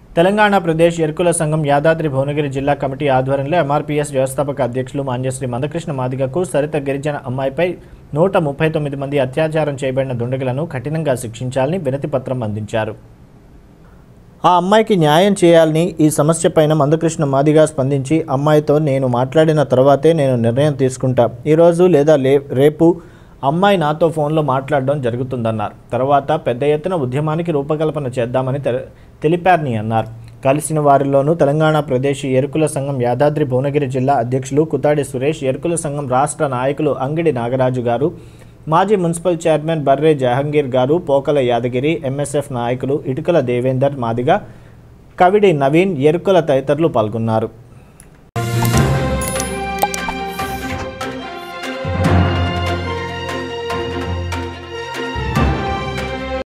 తెలంగాణ ప్రదేశ్ ఎరుకుల సంఘం యాదాద్రి భువనగిరి జిల్లా కమిటీ ఆధ్వర్యంలో ఎంఆర్పీఎస్ వ్యవస్థాపక అధ్యక్షులు మాన్యశ్రీ మందకృష్ణ మాదిగకు సరిత గిరిజన అమ్మాయిపై నూట ముప్పై తొమ్మిది మంది అత్యాచారం చేయబడిన దుండగులను కఠినంగా శిక్షించాలని వినతి పత్రం అందించారు ఆ అమ్మాయికి న్యాయం చేయాలని ఈ సమస్యపైన మందకృష్ణ మాదిగా స్పందించి అమ్మాయితో నేను మాట్లాడిన తర్వాతే నేను నిర్ణయం తీసుకుంటా ఈరోజు లేదా లే రేపు అమ్మాయి నాతో ఫోన్లో మాట్లాడడం జరుగుతుందన్నారు తర్వాత పెద్ద ఎత్తున ఉద్యమానికి రూపకల్పన చేద్దామని తె- తెలిపారని అన్నారు కలిసిన వారిలోనూ తెలంగాణ ప్రదేశ్ ఎరుకుల సంఘం యాదాద్రి భువనగిరి జిల్లా అధ్యక్షులు కుతాడి సురేష్ ఎరుకుల సంఘం రాష్ట్ర నాయకులు అంగిడి నాగరాజు గారు మాజీ మున్సిపల్ చైర్మన్ బర్రే జహంగీర్ గారు పోకల యాదగిరి ఎంఎస్ఎఫ్ నాయకులు ఇటుకల దేవేందర్ మాదిగ కవిడి నవీన్ ఎరుకల తదితరులు పాల్గొన్నారు